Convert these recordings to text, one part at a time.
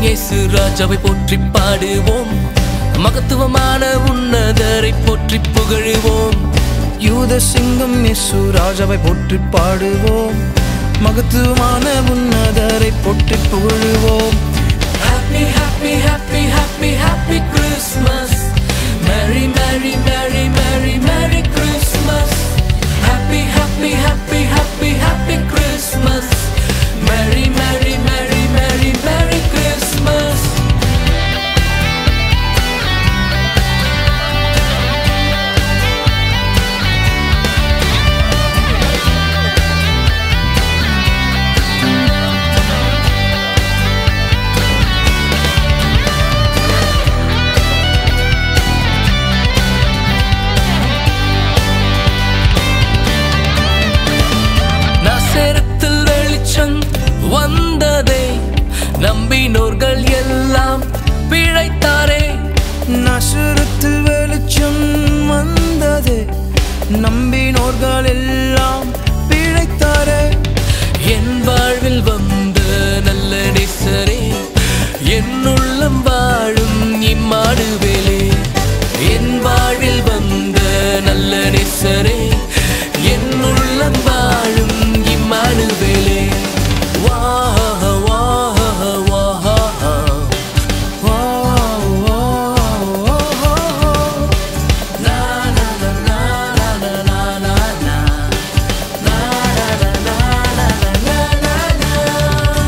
இயேசு ராஜாவை போற்றி பாடுவோம் மகத்துவமான உன்னதரை போற்றி புகழுவோம் யூத சிங்கம் இயேசு ராஜாவை போற்றி பாடுவோம் மகத்துவமான உன்னதரை போற்றி புகழுவோம் Happy, happy, happy, happy, happy Christmas. Merry, merry, merry, merry, merry Christmas. Happy, happy, happy, happy, happy Christmas. Merry, merry, merry, merry, merry Christmas. நசரத்தில் வெளிச்சம் வந்ததே நம்பினோர்கள் எல்லாம் பிழைத்தாரே நசுரத்தில் வெளிச்சம் வந்தது நம்பினோர்கள் எல்லாம் பிழைத்தாரே என் வாழ்வில் வந்த நல்ல நேசரே என் உள்ளம் வாழும் இம்மாடுவேலே என் வாழ்வில் வந்த நல்ல நேசரே என் உள்ளம் வாழும் இம்மாடுவேலே வா வா வா வா, வா, வா. na na na na na na na na na na na na na na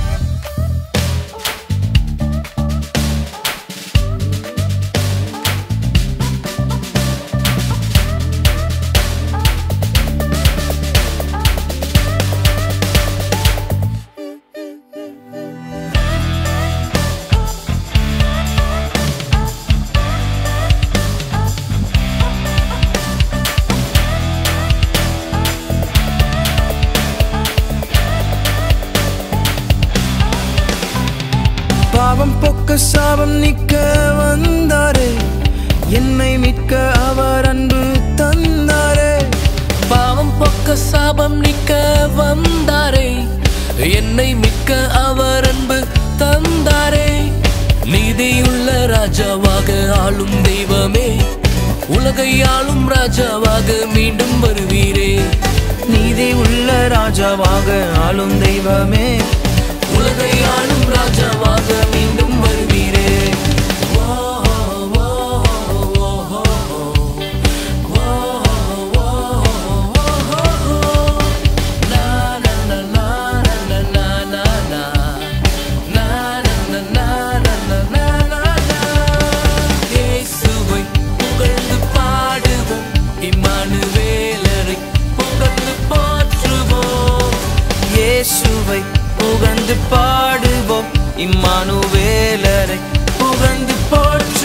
பாவம் பொக்க சாபம் நீக்க வந்தாரே என்னை மீட்க அவர் அன்பு தந்தாரே பாவம் பொக்க சாபம் நிக்க வந்தாரே என்னை மிக்க அவர் அன்பு தந்தாரே நீதியுள்ள ராஜாவாக ஆளும் தெய்வமே உலகை ஆளும் ராஜாவாக மீண்டும் வருவீரே நீதி உள்ள ராஜாவாக ஆளும் தெய்வமே உலகை ஆளும் ராஜாவாக மீண்டும் வருவீரே வா, வா, வா, வா, வா, வா, வா, லா, லா, லா, லா, லா, லா, லா, லா. லா, லா, லா, லா, லா, லா, லா, லா, லா. இயேசுவை புகழ்ந்து பாடுவோம் இம்மானுவேலரை புகழ்ந்து போற்றுவோம் இயேசுவை புகழ்ந்து பாடுவோம் இம்மானுவேலரை புகழ்ந்து போற்று